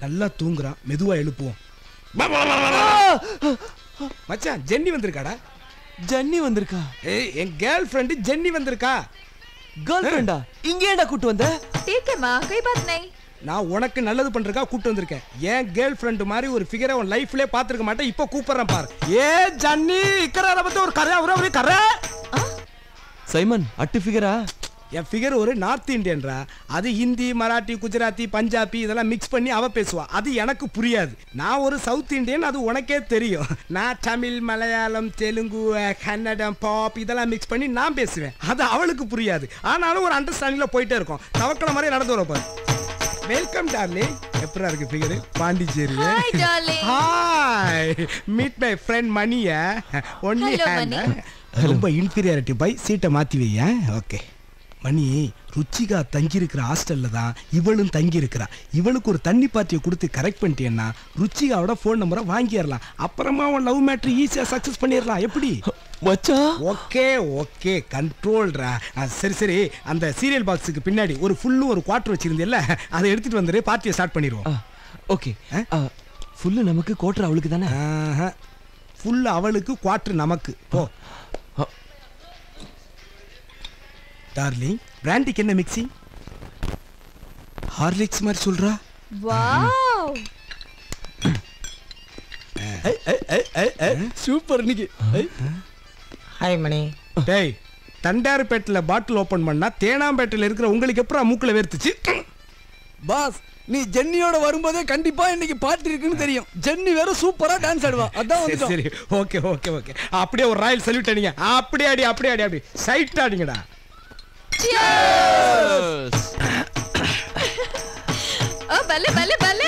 நல்லா தூங்குறான் மெதுவா எழுப்புவோம் மச்சான் ஜென்னி வந்திருக்காடா ஜன்னி வந்திருக்கா ஏய் என் கேர்ள் ஃப்ரெண்டு ஜென்னி வந்திருக்கா கேர்ள் ஃப்ரெண்டா இங்க ஏன்டா கூட்டு வந்த ठीक है माँ कोई बात नहीं நான் உனக்கு நல்லது பண்றக்கா கூட்டு வந்திருக்கேன் என் கேர்ள் ஃப்ரெண்டு மாதிரி ஒரு ஃபிகரை உன் லைஃப்லயே பார்த்துருக்க மாட்டேன் இப்போ கூப்பிடுறேன் பாரு ஏ ஜன்னி இக்கறார பத்தி ஒரு கரை அவரே ஒரு கரை சைமன் அட்டு ஃபிகரா என் ஃபிகர் ஒரு நார்த் இந்தியன்றா அது ஹிந்தி மராட்டி குஜராத்தி பஞ்சாபி இதெல்லாம் மிக்ஸ் பண்ணி அவ பேசுவா அது எனக்கு புரியாது நான் ஒரு சவுத் இந்தியன் அது உனக்கே தெரியும் நான் தமிழ் மலையாளம் தெலுங்கு அஹ், கன்னடம் பாப் இதெல்லாம் மிக்ஸ் பண்ணி நான் பேசுவேன் அது அவளுக்கு புரியாது ஆனாலும் ஒரு அண்டர்ஸ்டாண்டிங்ல போயிட்டே இருக்கும் தவக்கல மாதிரி நடந்து வரப்பாரு வெல்கம் டார்லிங் எப்படா இருக்கு figure Pondicherry Hi, darling. Hi meet my friend மணியா ஒன்லி Hello, ஹேண்ட் Mani. ரொம்ப இன்ஃபீரியாரிட்டி பை சீட்டை மாற்றி வையா ஓகே மணி ருச்சிகா தங்கியிருக்கிற ஹாஸ்டல்ல தான் இவளும் தங்கியிருக்கிறா இவளுக்கு ஒரு தண்ணி பாத்தியை கொடுத்து கரெக்ட் பண்ணிட்டேன்னா ருச்சிகாவோட ஃபோன் நம்பரை வாங்கிடலாம் அப்புறமா அவன் லவ் மேட்ரு ஈஸியாக சக்ஸஸ் பண்ணிடலாம் எப்படி மச்சான் ஓகே ஓகே கண்ட்ரோல்ரா சரி சரி அந்த சீரியல் பாக்ஸுக்கு பின்னாடி ஒரு ஃபுல்லு ஒரு குவார்டர் வச்சிருந்தியல்ல அதை எடுத்துட்டு வந்துரு பார்ட்டியை ஸ்டார்ட் பண்ணிடுவோம் ஓகே ஃபுல்லு நமக்கு கோட்டர் அவளுக்கு தானே ஃபுல் அவளுக்கு குவார்டர் நமக்கு போ ஆ. டார்லிங் பிராண்டிக்கு என்ன மிக்சிங் ஹார்லிக்ஸ் மாதிரி சொல்றா वाओ சூப்பர் இன்னைக்கு ஹாய் மணி டேய் தண்டார்பேட்டில் பாட்டில் ஓபன் பண்ணா தேனாம்பேட்டையில் இருக்கிற உங்களுக்கு எப்பறம் மூக்கில் வேர்த்துச்சு பாஸ் நீ ஜென்னியோட வரும்போதே கண்டிப்பா இன்னைக்கு பாட்டு இருக்குன்னு தெரியும் ஜென்னி வேற சூப்பரா டான்ஸ் ஆடுவா அதான் சரி வந்துட்டோம் சரி ஓகே ஓகே ஓகே அப்படியே ஒரு ராயல் சல்யூட் அடிங்க அப்படியே அடி அப்படியே அடி அப்படி சைட் அடிங்கடா ओ बल्ले बल्ले बल्ले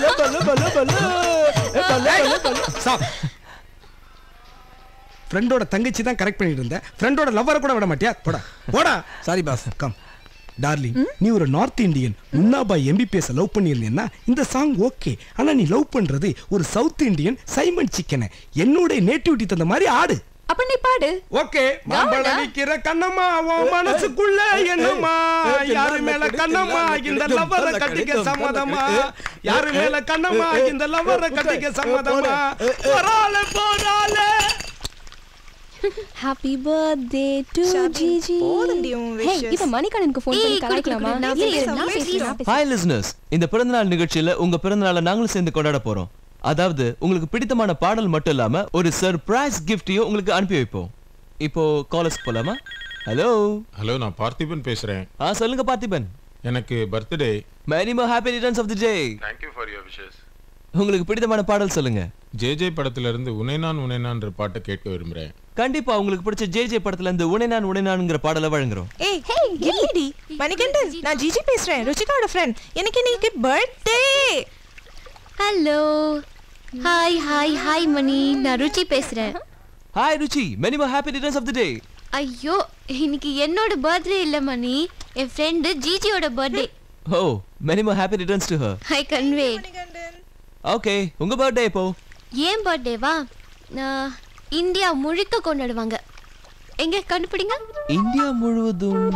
ஃப்ரெண்டோட தங்கச்சி தான் கரெக்ட் பண்ணிட்டு இருந்தேன் ஃப்ரெண்டோட லவ்வரை கூட விட மாட்டியா போடா போடா சாரி பாஸ் கம் டார்லிங் நீ ஒரு north Indian Munnabhai MBBS love பண்ணியிருந்தேன்னா இந்த சாங் ஓகே ஆனா நீ லவ் பண்றது ஒரு சவுத் இந்தியன் சைமன் சிக்கனை என்னோட நேட்டிவிட்டி தந்த மாதிரி ஆடு अपन नहीं पाடு ஓகே மாம்பழ நிக்கிற கண்ணம்மா உன் மனசுக்குள்ள என்னம்மா யாரு மேல கண்ணம்மா இந்த லவ்வரை கட்டிக்க சம்மதமா யாரு மேல கண்ணம்மா இந்த லவ்வரை கட்டிக்க சம்மதமா போறாளே போறாளே ஹாப்பி பர்த்டே டு ஜிஜி போதும்டி உன் ஹே wishes. இத மணிகண்டனுக்கு ஃபோன் பண்ணி ஏய், குடு, கலாய்க்கலாமா குடு, நான் இரு, இரு, பேசுறேன், நான் please. பேசுறேன், நான் பேசுறேன். ஹாய் லிசனர்ஸ் இந்த பிறந்தநாள் நிகழ்ச்சியில உங்க பிறந்தநாளை நாங்களும் சேர்ந்து கொண்டாட போறோம் அதாவது உங்களுக்கு பிடித்தமான பாடல் மட்டும் இல்லாம ஒரு சர்ப்ரைஸ் கிஃப்டையும் உங்களுக்கு அனுப்பி வைப்போம் இப்போ காலர்ஸ் போலாமா ஹலோ ஹலோ நான் பார்த்திபன் பேசுறேன் ஆ சொல்லுங்க பார்த்திபன் எனக்கு birthday many more happy returns of the day thank you for your wishes உங்களுக்கு பிடித்தமான பாடல் சொல்லுங்க ஜே ஜே படத்துல இருந்து உனைனான் உனைனான்ற பாட்டை கேட்க விரும்புறேன் கண்டிப்பா உங்களுக்கு பிடிச்ச ஜே ஜே படத்துல இருந்து உனைநான் உனைநான்ங்கிற பாடலை வழங்குறோம் ஏய் என்னடி மணிகண்டன் நான் ஜிஜி பேசுறேன் ருச்சிகாவோட ஃப்ரெண்ட் எனக்கு இன்னைக்கு birthday hello hi hi hi Mani நான் ருச்சி பேசுறேன் hi Ruchi many more happy returns of the day ஐயோ இன்னைக்கு என்னோட பர்த்டே இல்ல மணி என் ஃப்ரெண்டு ஜிஜியோட birthday oh many more happy returns to her I convey okay உங்க பர்த்டே இப்போ ஏன் பர்த்டேவா நான் இந்தியா முழுக்க கொண்டாடுவாங்க எங்க கண்டுபிடிங்க இந்தியா முழுவதும்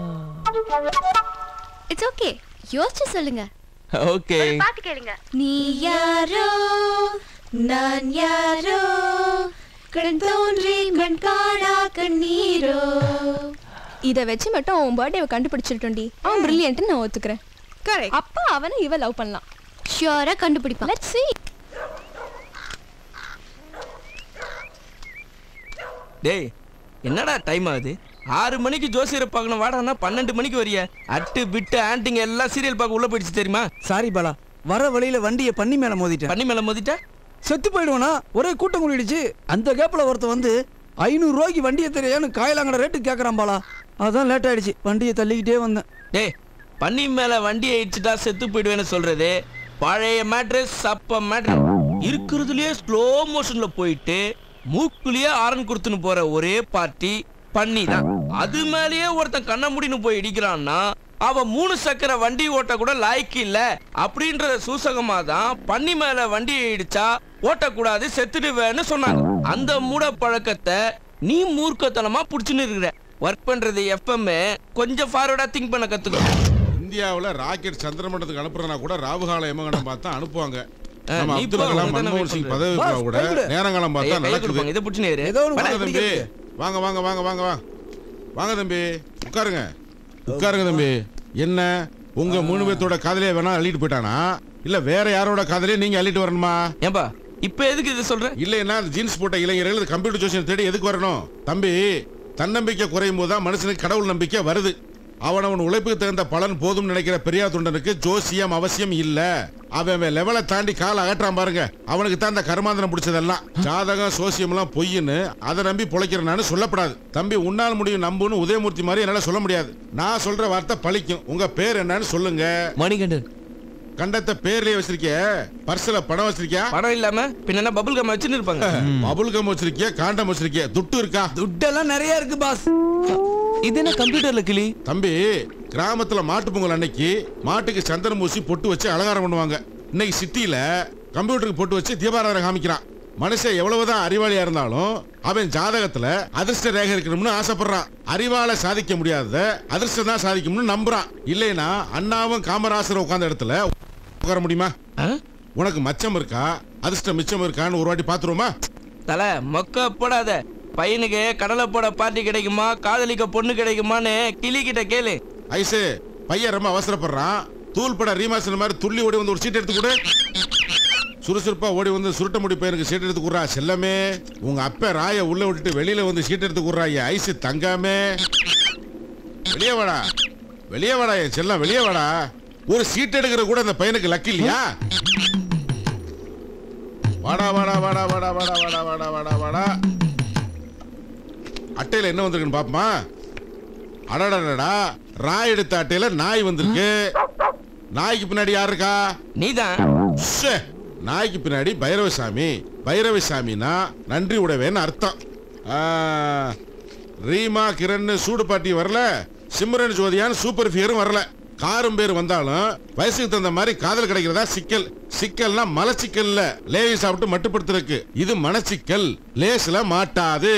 இட்ஸ் ஓகே யோசிச்சு சொல்லுங்க ஓகே பாட்டு கேளுங்க நீ யாரோ நான் யாரோ கண் தோன்றி கண் காணா கண்ணீரோ இத வச்சு மட்டும் அவன் பர்த்டேவை கண்டுபிடிச்சிட்டோண்டி அவன் பிரில்லியன்ட் நான் ஒத்துக்கிறேன் கரெக்ட் அப்ப அவனை இவ லவ் பண்ணலாம் ஷியோரா கண்டுபிடிப்பான் லெட்ஸ் see டேய் என்னடா டைம் ஆகுது ஆறு மணிக்கு ஜோசியரை பார்க்கணும் வாடான்னா பன்னெண்டு மணிக்கு வரிய அட்டு பிட்டு ஆண்டிங்க எல்லாம் சீரியல் பார்க்க உள்ள போயிடுச்சு தெரியுமா சாரி பாலா வர வழியில வண்டியை பண்ணி மேல மோதிட்டேன் பண்ணி மேல மோதிட்டா செத்து போயிடுவானா ஒரே கூட்டம் கூடிடுச்சு அந்த கேப்ல ஒருத்தன் வந்து ஐநூறு ரூபாய்க்கு வண்டியை தெரியான்னு காயலாங்கட ரேட்டு கேட்கறான் பாலா அதான் லேட் ஆயிடுச்சு வண்டியை தள்ளிக்கிட்டே வந்தேன் டேய் பண்ணி மேல வண்டியை இடிச்சுட்டா செத்து போயிடுவேன்னு சொல்றது பழைய மேட்ரு சப்ப மேட்ரு இருக்கிறதுலயே ஸ்லோ மோஷன்ல போயிட்டு மூக்குலயே ஆரன் கொடுத்துன்னு போற ஒரே பார்ட்டி பண்ணி தான் அது மேலயே ஒருத்தன் கண்ண முடின்னு போய் இடிக்கிறான்னா அவன் மூணு சக்கர வண்டி ஓட்ட கூட லாய்க்கு இல்ல அப்படின்ற சூசகமா தான் பண்ணி மேல வண்டியை இடிச்சா ஓட்டக்கூடாது செத்துடுவேன்னு சொன்னாங்க அந்த மூட பழக்கத்தை நீ மூர்க்கத்தனமா புடிச்சுன்னு இருக்கிற ஒர்க் பண்றது எஃப்எம் கொஞ்சம் ஃபார்வர்டா திங்க் பண்ண கத்துக்கோ இந்தியாவுல ராக்கெட் சந்திரமண்டலத்துக்கு அனுப்புறனா கூட ராவுகால எமகண்டம் பார்த்தா அனுப்புவாங்க ஆ, நம்ம நீ அப்துல் போ, கலாம் உனக்கு தான் மன்மோகன் wait சிங் பண்றேன். பதவி பாஸ், விழா கூட கை கொடு. நேரங்காலம் பார்த்தா கையை நடக்குது கொடுப்பாங்க இதை பிடிச்சு நேரு ஏதோ ஒண்ணு வாங்க பண்ண தம்பி பிடிக்கிறது. வாங்க வாங்க வாங்க வாங்க வா வாங்க தம்பி உட்காருங்க உட்காருங்க தம்பி என்ன உங்க மூணு பேர்த்தோட காதலியே வேணா அள்ளிட்டு போயிட்டானா இல்ல வேற யாரோட காதலியே நீங்க அள்ளிட்டு வரணுமா ஏன்பா இப்ப எதுக்கு இதை சொல்ற இல்லைன்னா அந்த ஜீன்ஸ் போட்ட இளைஞர்கள் கம்ப்யூட்டர் ஜோசியம் தேடி எதுக்கு வரணும் தம்பி தன்னம்பிக்கை குறையும் போது தான் மனுஷனுக்கு கடவுள் நம்பிக்கை வருது அவன் அவன் உழைப்புக்கு தகுந்த பலன் போதும் நினைக்கிற பெரியார் தொண்டனுக்கு ஜோசியம் அவசியம் இல்ல அவன் அவன் லெவலை தாண்டி காலை அகற்றான் பாருங்க அவனுக்கு தான் அந்த கர்மாந்தனம் பிடிச்சதெல்லாம் ஜாதகம் சோசியம் எல்லாம் பொய்ன்னு அதை நம்பி பொழைக்கிறனான்னு சொல்லப்படாது தம்பி உன்னால் முடியும் நம்புன்னு உதயமூர்த்தி மாதிரி என்னால சொல்ல முடியாது நான் சொல்ற வார்த்தை பழிக்கும் உங்க பேர் என்னன்னு சொல்லுங்க மணிகண்டன் கண்டத்தை பேர்லயே வச்சிருக்கிய பர்ஸ்ல பணம் வச்சிருக்கியா பணம் இல்லாம பின்ன என்ன பபுள் கம் வச்சுன்னு இருப்பாங்க பபுள் கம் வச்சிருக்கிய காண்டம் வச்சிருக்கிய துட்டு இருக்கா துட்டெல்லாம் நிறைய இருக்கு பாஸ் இது என்ன கம்ப்யூட்டர்ல கிளி தம்பி கிராமத்துல மாட்டு பொங்கல் அன்னைக்கு மாட்டுக்கு சந்தனம் பூசி பொட்டு வச்சு அலங்காரம் பண்ணுவாங்க இன்னைக்கு சிட்டில கம்ப்யூட்டருக்கு பொட்டு வச்சு தீபாராதனை காமிக்கிறான் மனுஷன் எவ்வளவுதான் அறிவாளியா இருந்தாலும் அவன் ஜாதகத்துல அதிர்ஷ்ட ரேகை இருக்கணும்னு ஆசைப்படுறான் அறிவால சாதிக்க முடியாத அதிர்ஷ்டம் தான் சாதிக்கும்னு நம்புறான் இல்லைன்னா அண்ணாவும் காமராசர் உட்கார்ந்த இடத்துல உட்கார முடியுமா ஆ? உனக்கு மச்சம் இருக்கா அதிர்ஷ்டம் மிச்சம் இருக்கான்னு ஒரு வாட்டி பாத்துருவோமா தல மொக்க போடாத பையனுக்கு கடலை போட பார்ட்டி கிடைக்குமா காதலிக்க பொண்ணு கிடைக்குமான்னு கிளி கிட்ட கேளு ஐசு பையன் ரொம்ப அவசரப்படுறான் தூள் பட ரீமாசன் மாதிரி துள்ளி ஓடி வந்து ஒரு சீட் எடுத்து கொடு சுறுசுறுப்பா ஓடி வந்து சுருட்ட முடி பையனுக்கு சீட் எடுத்து குடுறா செல்லமே உங்க அப்ப ராய உள்ள விட்டுட்டு வெளியில வந்து சீட் எடுத்து குடுறா என் ஐசு தங்காமே வெளியே வாடா வெளியே வாடா என் செல்லம் வெளியே வாடா ஒரு சீட் எடுக்கிற கூட அந்த பையனுக்கு லக்கு இல்லையா வாடா வாடா வாடா வாடா வாடா வாடா வாடா வாடா வாடா அட்டையில என்ன வந்திருக்குன்னு பாப்போமா அடடடடா ராய் எடுத்த அட்டையில நாய் வந்திருக்கு நாய்க்கு பின்னாடி யார் இருக்கா நீதான் ச்சே, நாய்க்கு பின்னாடி பைரவசாமி பைரவசாமினா நன்றி உடையவேன்னு அர்த்தம் ஆ, ரீமா கிரண் சூடு பாட்டி வரல சிம்ரன் ஜோதியான் சூப்பர் ஃபியரும் வரல காரும் பேர் வந்தாலும் வயசுக்கு தகுந்த மாதிரி காதல் கிடைக்கிறதா சிக்கல் சிக்கல்னா மலச்சிக்கல் இல்ல லேவி சாப்பிட்டு மட்டுப்படுத்திருக்கு இது மனச்சிக்கல் லேஸ்ல மாட்டாது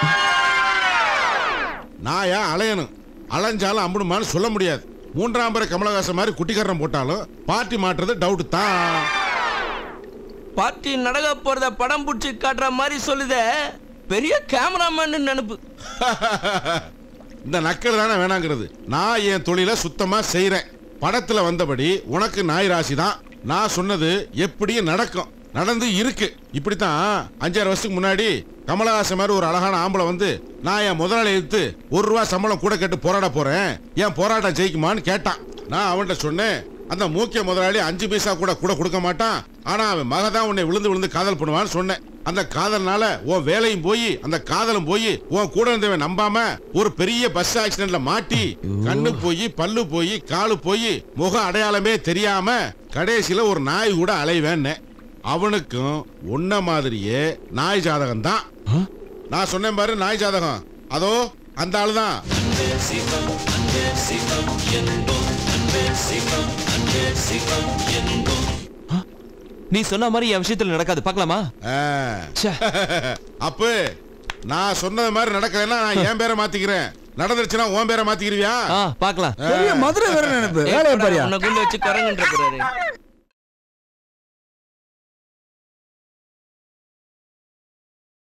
நாயா அலையணும் அலைஞ்சாலும் அம்புடுமான்னு சொல்ல முடியாது மூன்றாம் பேரை கமலஹாசன் மாதிரி குட்டிக்காரன் போட்டாலும் பார்ட்டி மாட்டுறது டவுட் தான் பார்ட்டி நடக்க போறத படம் பிடிச்சி காட்டுற மாதிரி சொல்லுதே பெரிய கேமராமேன் நினைப்பு இந்த நக்கல் தானே வேணாங்கிறது நான் என் தொழிலை சுத்தமா செய்றேன் படத்துல வந்தபடி உனக்கு நாய் ராசி தான் நான் சொன்னது எப்படியும் நடக்கும் நடந்து இருக்கு இப்படித்தான் அஞ்சாறு வருஷத்துக்கு முன்னாடி கமலஹாசன் மாதிரி ஒரு அழகான ஆம்பளை வந்து நான் என் முதலாளி எடுத்து ஒரு ரூபா சம்பளம் கூட கேட்டு போராட போறேன் என் போராட்டம் ஜெயிக்குமான்னு கேட்டான் நான் அவன்கிட்ட சொன்னேன் அந்த மூக்கிய முதலாளி அஞ்சு பைசா கூட கூட கொடுக்க மாட்டான் ஆனா அவன் மக தான் உன்னை விழுந்து விழுந்து காதல் பண்ணுவான்னு சொன்னேன் அந்த காதல்னால உன் வேலையும் போய் அந்த காதலும் போய் உன் கூட இருந்தவன் நம்பாம ஒரு பெரிய பஸ் ஆக்சிடென்ட்ல மாட்டி கண்ணு போய் பல்லு போய் காலு போய் முக அடையாளமே தெரியாம கடைசியில ஒரு நாய் கூட அலைவேன்னு அவனுக்கும் உன்ன மாதிரியே நாய் ஜாதகம் தான் நான் சொன்னேன் பாரு நாய் ஜாதகம் அதோ அந்த ஆளு தான் நீ சொன்ன மாதிரி என் விஷயத்துல நடக்காது பார்க்கலாமா ச்சே. அப்ப நான் சொன்னது மாதிரி நடக்கலைன்னா நான் என் பேரை மாத்திக்கிறேன் நடந்துருச்சுன்னா உன் பேரை மாத்திக்கிறியா ஆ பார்க்கலாம் பெரிய மதுரை வேற நினைப்பு ஏய், வேலையை போடா, பாரியா உன்னை குண்டு வச்சு குரங்குன்ற போறாரு